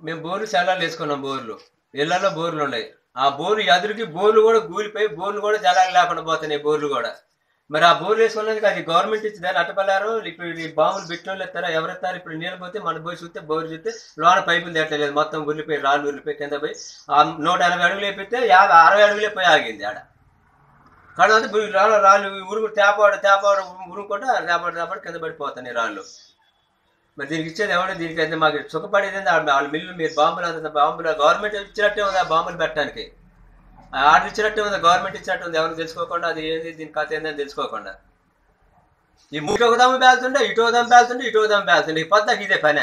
మేము బోర్లు చల్లాలు వేసుకున్నాం బోర్లు ఇళ్లలో బోర్లు ఉన్నాయి ఆ బోర్లు ఎదురుకి బోర్లు కూడా కూలిపోయి బోర్లు కూడా జలాలు లేకుండా పోతున్నాయి బోర్లు కూడా మరి ఆ బోర్లు వేసుకున్నది అది గవర్నమెంట్ ఇచ్చిందని అట్టపల్లారు ఇప్పుడు ఈ బాంబులు పెట్టిన వాళ్ళు ఎత్తారా ఎవరు ఎత్తారు ఇప్పుడు నీళ్ళు పోతే మన పోయి చూస్తే బోర్ చూస్తే లోన పైపులు తేటలేదు మొత్తం ఉరిపోయి రాళ్ళు ఉరిపోయి కింద పోయి ఆ నూట ఎనభై అడుగులు వేపితే యాభై అరవై అడుగులే పోయి ఆగింది ఆడ కడవతే రాళ్ళు రాళ్ళు ఉరుగు తేపాడు తేపాడు ఉరుకుంటే తేపాడు తేపాడు కింద పడిపోతాయి రాళ్ళు మరి దీనికి ఇచ్చేది ఎవడో దీనికి అయితే మాకు సుఖపడేది ఏంది? వాళ్ళ వాళ్ళ మిల్లు మీరు బాంబులు అంత బాంబులు గవర్నమెంట్ ఇచ్చినట్టే ఉంది ఆ బాంబులు పెట్టడానికి ఆ ఆర్డర్ ఇచ్చినట్టే ఉంది గవర్నమెంట్ ఇచ్చినట్టు ఉంది ఎవరికి తెలుసుకోకుండా అది ఏంది దీని కథ ఏందని తెలుసుకోకుండా ఈ మూడు ఒక దమ్ము పేలుతుంటే ఇటు ఒక దమ్ము పేలుతుంటే ఇటు ఒక దమ్ము పేలుతుంటే ఈ పొద్దుకి ఇదే పనే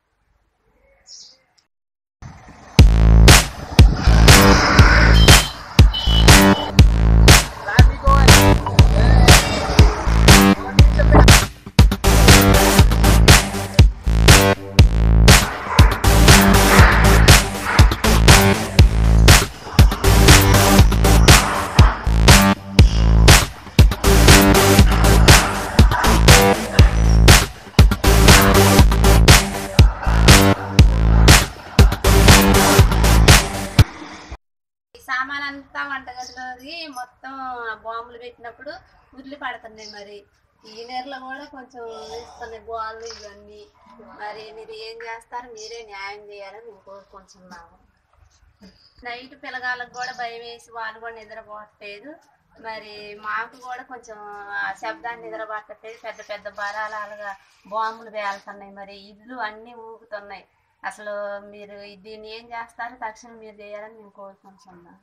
ఈ సామాన్ అంతా వంటగదిలోది మొత్తం ఆ బాంబులు పెట్టినప్పుడు ఉర్లి పడుతున్నాయి మరి ఈ నెలలో కూడా కొంచెం వేస్తున్నాయి బాంబులు ఇవన్నీ మరి మీరు ఏం చేస్తారు మీరే న్యాయం చేయాలని మేము కోరుకుంటున్నాము నైట్ పిల్లగాళ్ళకు కూడా భయం వేసి వాళ్ళు కూడా నిద్రపోవట్లేదు మరి మాకు కూడా కొంచెం ఆ శబ్దాన్ని నిద్రపట్టట్లేదు పెద్ద పెద్ద బరాలాలుగా బాంబులు పేలుతున్నాయి మరి ఇల్లు అన్నీ ఊగుతున్నాయి అసలు మీరు దీన్ని ఏం చేస్తారో తక్షణం మీరు చేయాలని మేము కోరుకుంటున్నాం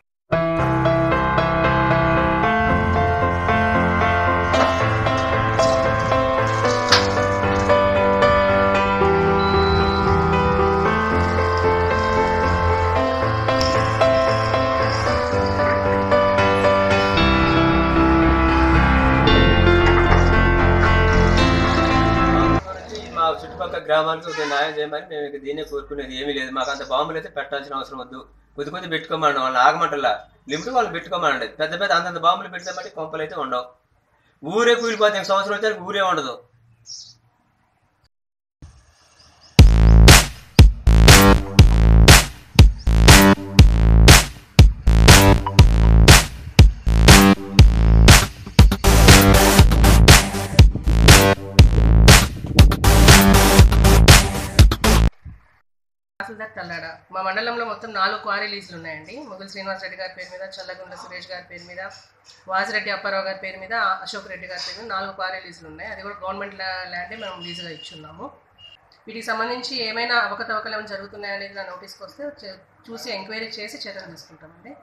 గురించి మా చుట్టుపక్కల గ్రామాలకు ఒక న్యాయం చేయమని మేము ఇక దీన్నే కోరుకునేది ఏమీ లేదు మాకు అంత బాంబులు అయితే పెట్టాల్సిన అవసరం వద్దు కొద్ది కొద్ది పెట్టుకోమన్నాం వాళ్ళు ఆగమంటలా లిమిట్ వాళ్ళు పెట్టుకోమనండి పెద్ద పెద్ద అంతంత బాంబులు పెడితే బట్టి కొంపలు అయితే ఉండవు ఊరే కూలిపోతే ఇంక సంవత్సరం వచ్చాక ఊరే ఉండదు తహసీల్దార్ తల్లాడ మా మండలంలో మొత్తం నాలుగు క్వారీ లీజులు ఉన్నాయండి మొగుల్ శ్రీనివాస్ రెడ్డి గారి పేరు మీద చల్లగుండ సురేష్ గారి పేరు మీద వాసిరెడ్డి అప్పారావు గారి పేరు మీద అశోక్ రెడ్డి గారి పేరు మీద నాలుగు క్వారీ లీజులు ఉన్నాయి అది కూడా గవర్నమెంట్ ల్యా- ల్యాండే మనం లీజుగా ఇచ్చున్నాము వీటికి సంబంధించి ఏమైనా అవకతవకలు ఏమైనా జరుగుతున్నాయి అనేది నా నోటీస్కి వస్తే చే- చూసి ఎంక్వైరీ చేసి చర్యలు తీసుకుంటామండి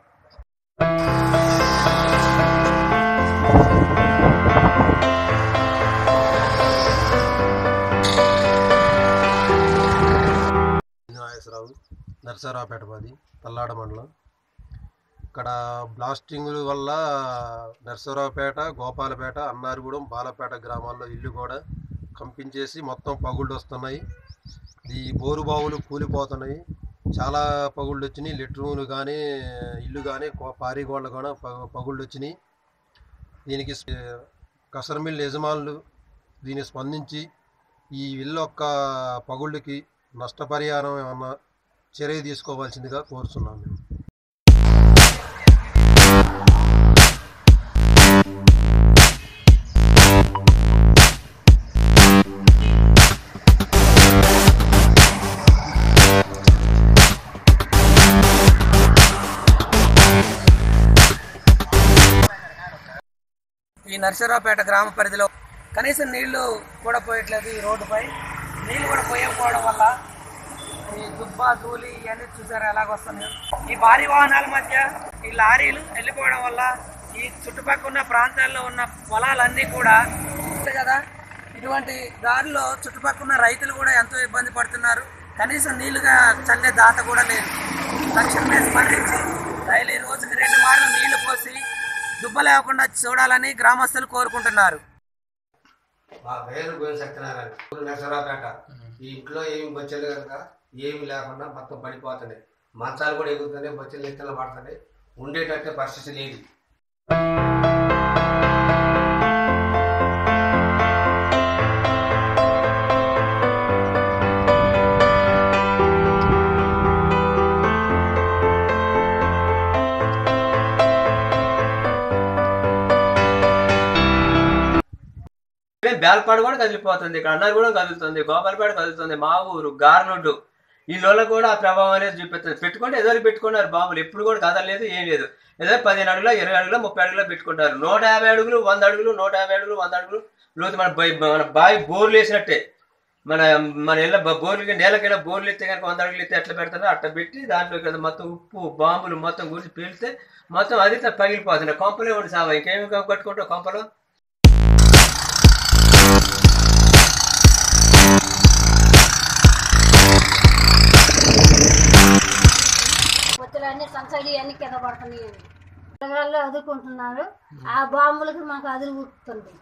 నాగేశ్వరరావు నరసరావుపేట మాది తల్లాడ మండలం ఇక్కడ బ్లాస్టింగ్ వల్ల నరసరావుపేట గోపాలపేట అన్నారగూడెం బాలపేట గ్రామాల్లో ఇల్లు కూడా కంపించేసి మొత్తం పగుళ్ళు వస్తున్నాయి ఈ బోరు బావులు కూలిపోతున్నాయి చాలా పగుళ్ళు వచ్చినాయి లెట్రూములు కానీ ఇల్లు కానీ పారిగోళ్ళు కూడా ప- పగుళ్ళు వచ్చినాయి దీనికి స- కసరమిల్ యజమానులు దీన్ని స్పందించి ఈ ఇల్లు యొక్క పగుళ్ళకి నష్టపరిహారం ఏమన్నా చర్య తీసుకోవాల్సిందిగా కోరుతున్నాం మేము ఈ నర్సరావుపేట గ్రామ పరిధిలో కనీసం నీళ్లు కూడా పోయట్లేదు ఈ రోడ్డుపై నీళ్లు కూడా పోయకపోవడం వల్ల ఈ దుబ్బ ధూళి ఇవన్నీ చూసారు ఎలాగొస్తున్నాయో ఈ భారీ వాహనాల మధ్య ఈ లారీలు వెళ్ళిపోవడం వల్ల ఈ చుట్టుపక్కల ఉన్న ప్రాంతాల్లో ఉన్న పొలాలన్నీ కూడా అంతే కదా ఇటువంటి దారిలో చుట్టుపక్కల ఉన్న రైతులు కూడా ఎంతో ఇబ్బంది పడుతున్నారు కనీసం నీళ్లుగా చల్లే దాత కూడా లేదు తక్షణమే స్పందించి రైలు ఈ రోజుకి రెండు మార్లు నీళ్లు పోసి దుబ్బ లేకుండా చూడాలని గ్రామస్తులు కోరుకుంటున్నారు మా పేరు గోవింద సత్యనారాయణ ఊరు నరసరావుపేట ఈ ఇంట్లో ఏమి బొచ్చలు కనుక ఏమి లేకుండా మొత్తం పడిపోతున్నాయి మంచాలు కూడా ఎగురుతున్నాయి బొచ్చలు ఎత్తులు పడుతున్నాయి ఉండేటట్టే పరిస్థితి లేదు బేలపాడు కూడా కదిలిపోతుంది ఇక్కడ అన్నారు కూడా కదులుతుంది గోపాలపేట కదులుతుంది మా ఊరు గార్లొడ్డు ఈ లోల కూడా ఆ ప్రభావం అనేది చూపిస్తుంది పెట్టుకుంటే ఏదో పెట్టుకున్నారు బాంబులు ఎప్పుడు కూడా కదలలేదు ఏం లేదు ఏదో పదిహేను అడుగుల ఇరవై అడుగుల ముప్పై అడుగుల పెట్టుకుంటారు నూట యాభై అడుగులు వంద అడుగులు నూట యాభై అడుగులు వంద అడుగులు లోతు మన బై మన బావి బోర్లు వేసినట్టే మన మన ఇళ్ళ బోర్లకి నేలకైనా బోర్లు ఎత్తే కనుక వంద అడుగులు ఎత్తే ఎట్లా పెడతారో అట్లా పెట్టి దాంట్లో కదా మొత్తం ఉప్పు బాంబులు మొత్తం గురించి పీలితే మొత్తం అది త- పగిలిపోతుంది కొంపలే ఉండి సావా ఇంకేమి కట్టుకుంటావు కొంపలు పొత్తులన్నీ సంచడి అన్ని కింద పడుతున్నాయి పిల్లగాళ్ళు అదుకుంటున్నారు ఆ బాంబులకి మాకు అదురు ఉడుతుంది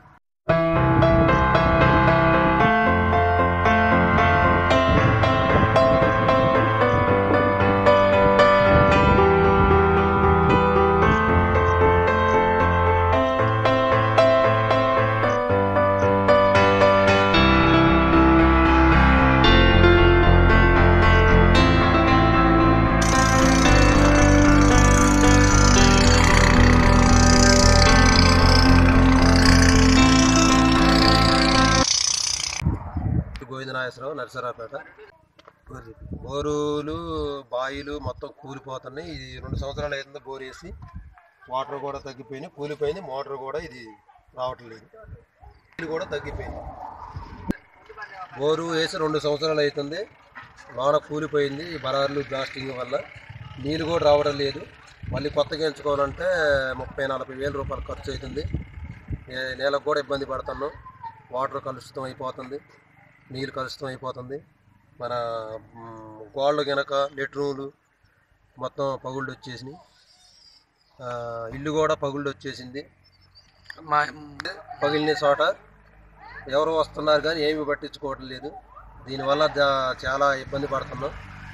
గోవిందనాగేశ్వరరావు నరసరావుపేట బోరులు బాయిలు మొత్తం కూలిపోతున్నాయి ఇది రెండు సంవత్సరాలు అవుతుంది బోర్ వేసి వాటర్ కూడా తగ్గిపోయినాయి కూలిపోయింది మోటార్ కూడా ఇది రావట్లేదు నీళ్ళు కూడా తగ్గిపోయింది బోరు వేసి రెండు సంవత్సరాలు అవుతుంది లోన కూలిపోయింది ఈ బరార్లు బ్లాస్టింగ్ వల్ల నీళ్ళు కూడా రావడం లేదు మళ్ళీ కొత్తగా ఎంచుకోవాలంటే ముప్పై నలభై వేల రూపాయలు ఖర్చు అవుతుంది ఏ- నేలకు కూడా ఇబ్బంది పడుతున్నాం వాటర్ కలుషితం అయిపోతుంది నీళ్ళు కలుషితం అయిపోతుంది మన మ్, గోళ్ళు గనక లెట్రూమ్లు మొత్తం పగుళ్ళు వచ్చేసినాయి ఆ, ఇల్లు కూడా పగుళ్ళు వచ్చేసింది మా పగిలిన చోట ఎవరు వస్తున్నారు కానీ ఏమీ పట్టించుకోవటం లేదు దీనివల్ల జా- చాలా ఇబ్బంది పడుతున్నాం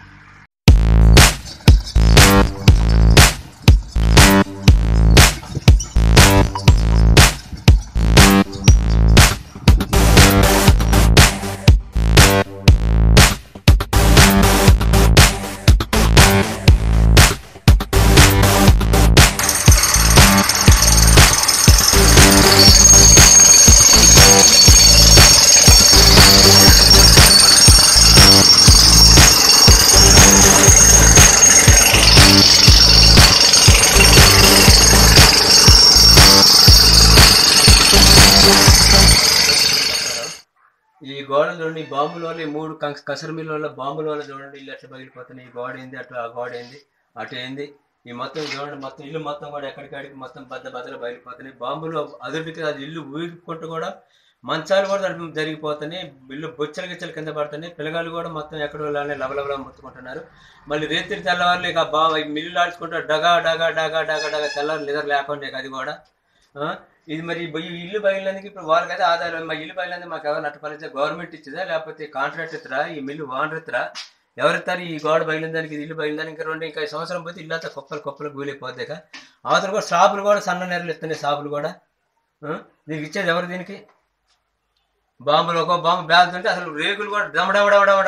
ఈ గోడలు చూడండి ఈ బాంబుల వల్ల ఈ మూడు కంక- కసర మిల్ల వల్ల బాంబుల వల్ల చూడండి ఇల్లు ఎట్లా పగిలిపోతున్నాయి ఈ గోడ ఏంది అట్లా ఆ గోడ ఏంది అటు ఏంది ఈ మొత్తం చూడండి మొత్తం ఇల్లు మొత్తం కూడా ఎక్కడికాడికి మొత్తం బద్ద బద్దలు బయలుపోతున్నాయి బాంబులు అదుటికి అది ఇల్లు ఊరుకుంటూ కూడా మంచాలు కూడా జరి- జరిగిపోతున్నాయి ఇల్లు బొచ్చలు గిచ్చలు కింద పడుతున్నాయి పిల్లగాళ్ళు కూడా మొత్తం ఎక్కడో లానే లవలవలా ముత్తుకుంటున్నారు మళ్ళీ రేత్రి తెల్లవారులు ఇక బా ఈ మిల్లు ఆడుచుకుంటారు డగా డగా డగా డగా డగా తెల్లవారు నిద్ర లేకుండా ఇక అది కూడా ఆ? ఇది మరి ఈ ఇల్లు బయలుదేరికి ఇప్పుడు వాళ్ళకైతే ఆదాయం మా ఇల్లు బయలుదేరి మాకు ఎవరు నట్టపరిచే గవర్నమెంట్ ఇచ్చిందా లేకపోతే కాంట్రాక్ట్ ఇస్తారా ఈ మిల్లు ఓనర్ ఇస్తారా ఎవరిస్తారు ఈ గోడ బయలుదేరికి ఇల్లు బయలుదేరి ఇంకా రెండు ఇంకా ఈ సంవత్సరం పోతే ఇల్లు అంతా కుప్పలు కుప్పలు కూలిపోతాయి అవతల కూడా షాపులు కూడా సన్న నెరలు ఇస్తున్నాయి షాపులు కూడా ఆ? దీనికి ఇచ్చేది ఎవరు దీనికి బాంబులు ఒక బాంబు బ్యాగుతుంటే అసలు రేకులు కూడా దమడవడవడవడ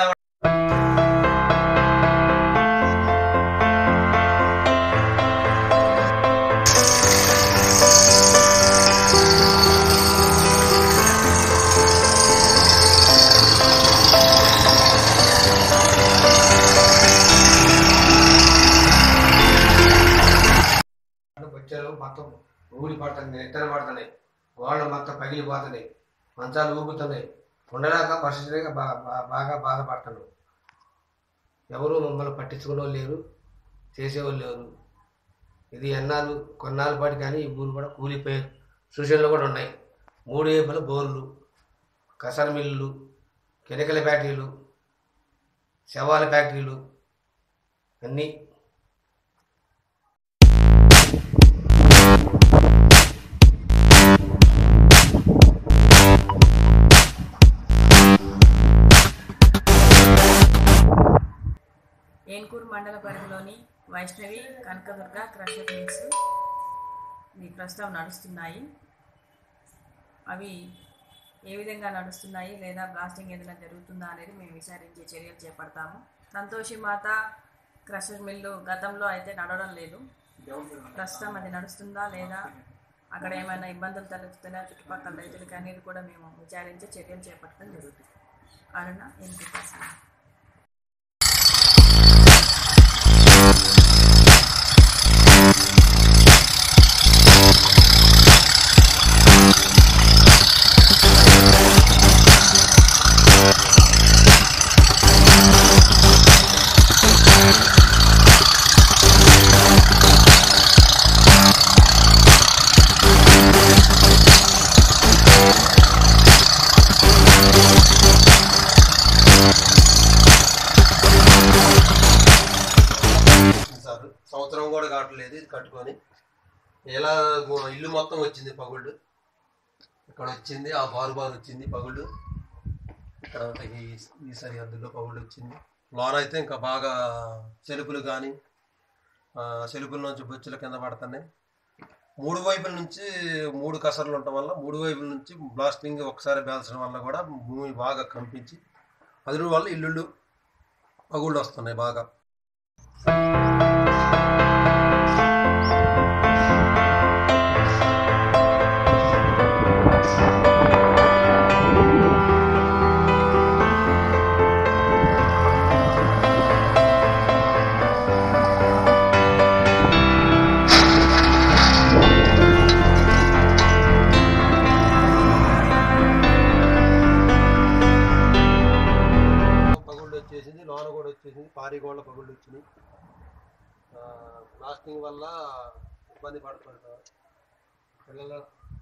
బొచ్చెలు మొత్తం ఊడి పడుతుంది ఎత్తన పడుతున్నాయి గోడలు మొత్తం పగిలిపోతున్నాయి మంచాలు ఊగుతున్నాయి ఉండలేక పరిస్థితిగా బా బా- బాగా బాధపడుతున్నాం ఎవరు మమ్మల్ని పట్టించుకునే వాళ్ళు లేరు చేసేవాళ్ళు లేరు ఇది ఎన్నాళ్ళు కొన్నాళ్ళ పాటు కానీ ఈ ఊరు కూడా కూలిపోయారు సూచనలు కూడా ఉన్నాయి మూడు వైపుల బోర్లు కసర మిల్లులు కెమికల్ ఫ్యాక్టరీలు శవాల ఫ్యాక్టరీలు అన్నీ ఏన్కూరు మండల పరిధిలోని వైష్ణవి కనకదుర్గ క్రషర్ మిల్స్ ఈ ప్రస్తుతం నడుస్తున్నాయి అవి ఏ విధంగా నడుస్తున్నాయి లేదా బ్లాస్టింగ్ ఏదైనా జరుగుతుందా అనేది మేము విచారించే చర్యలు చేపడతాము సంతోషి మాత క్రషర్ మిల్లు గతంలో అయితే నడవడం లేదు ప్రస్తుతం అది నడుస్తుందా లేదా అక్కడ ఏమైనా ఇబ్బందులు తలెత్తుతున్నా చుట్టుపక్కల రైతులకి అనేది కూడా మేము విచారించి చర్యలు చేపట్టడం జరుగుతుంది కారణ ఏంటి ప్రశ్న సార్ సంవత్సరం కూడా కావట్లేదు ఇది కట్టుకొని ఇలా ఇల్లు మొత్తం వచ్చింది పగుళ్ళు ఇక్కడ వచ్చింది ఆ బారు బారు వచ్చింది పగుళ్ళు ఇక్కడ ఈ ఈ సరిహద్దులో పగుళ్ళు వచ్చింది లోన అయితే ఇంకా బాగా చెలుపులు కానీ చెలుపుల నుంచి బొచ్చుల కింద పడుతున్నాయి మూడు వైపుల నుంచి మూడు కసర్లు ఉండటం వల్ల మూడు వైపుల నుంచి బ్లాస్టింగ్ ఒకసారి పేల్చడం వల్ల కూడా భూమి బాగా కంపించి అదురు వల్ల ఇల్లుళ్ళు పగుళ్ళు వస్తున్నాయి బాగా పగుళ్ళు వచ్చేసింది లోన కూడా వచ్చేసింది పారిగోళ్ళ పగుళ్ళు వచ్చినాయి బ్లాస్టింగ్ వల్ల ఇబ్బంది పడుతుంటారు పిల్లల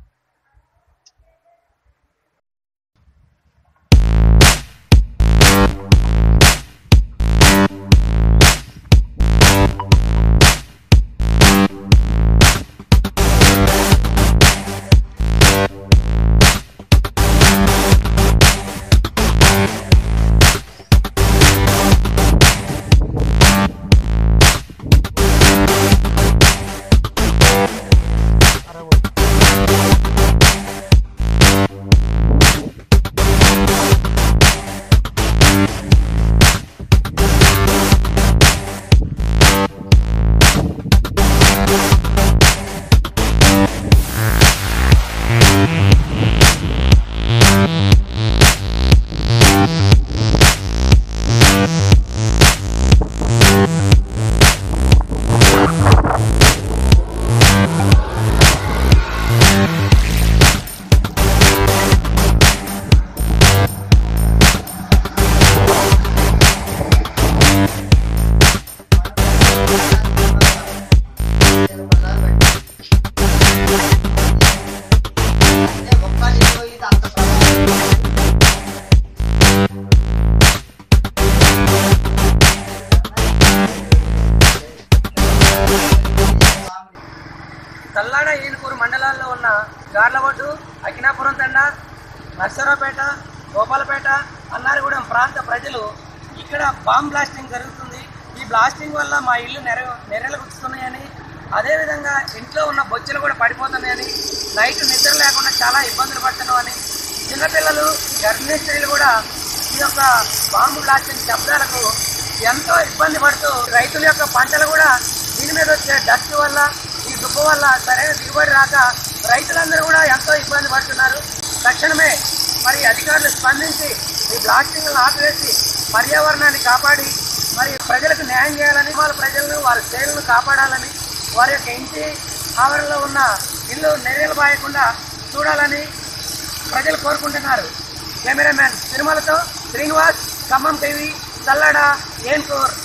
తల్లాడ ఏనుకూరు మండలాల్లో ఉన్న గార్లగొడ్డు అకినాపురం తండ నర్సరావుపేట గోపాలపేట అన్నారగూడెం ప్రాంత ప్రజలు ఇక్కడ బాంబ్ బ్లాస్టింగ్ జరుగుతుంది ఈ బ్లాస్టింగ్ వల్ల మా ఇల్లు నెర నెరలుగుతున్నాయని అదేవిధంగా ఇంట్లో ఉన్న బొచ్చులు కూడా పడిపోతున్నాయని నైట్ నిద్ర లేకుండా చాలా ఇబ్బందులు పడుతున్నామని చిన్నపిల్లలు గర్భిణీ స్త్రీలు కూడా ఈ యొక్క బాంబు బ్లాస్టింగ్ శబ్దాలకు ఎంతో ఇబ్బంది పడుతూ రైతుల యొక్క పంటలు కూడా దీని మీద వచ్చే డస్ట్ వల్ల ఈ దుబ్బ వల్ల సరైన దిగుబడి రాక రైతులందరూ కూడా ఎంతో ఇబ్బంది పడుతున్నారు తక్షణమే మరి అధికారులు స్పందించి ఈ బ్లాస్టింగ్లను ఆపివేసి పర్యావరణాన్ని కాపాడి మరి ప్రజలకు న్యాయం చేయాలని వాళ్ళ ప్రజలను వారి సేవలను కాపాడాలని వారి యొక్క ఇంటి ఆవరణలో ఉన్న ఇల్లు నెర్రెలు బాయకుండా చూడాలని ప్రజలు కోరుకుంటున్నారు కెమెరామ్యాన్ తిరుమలతో శ్రీనివాస్ ఖమ్మం టీవీ చల్లడ ఏన్కూర్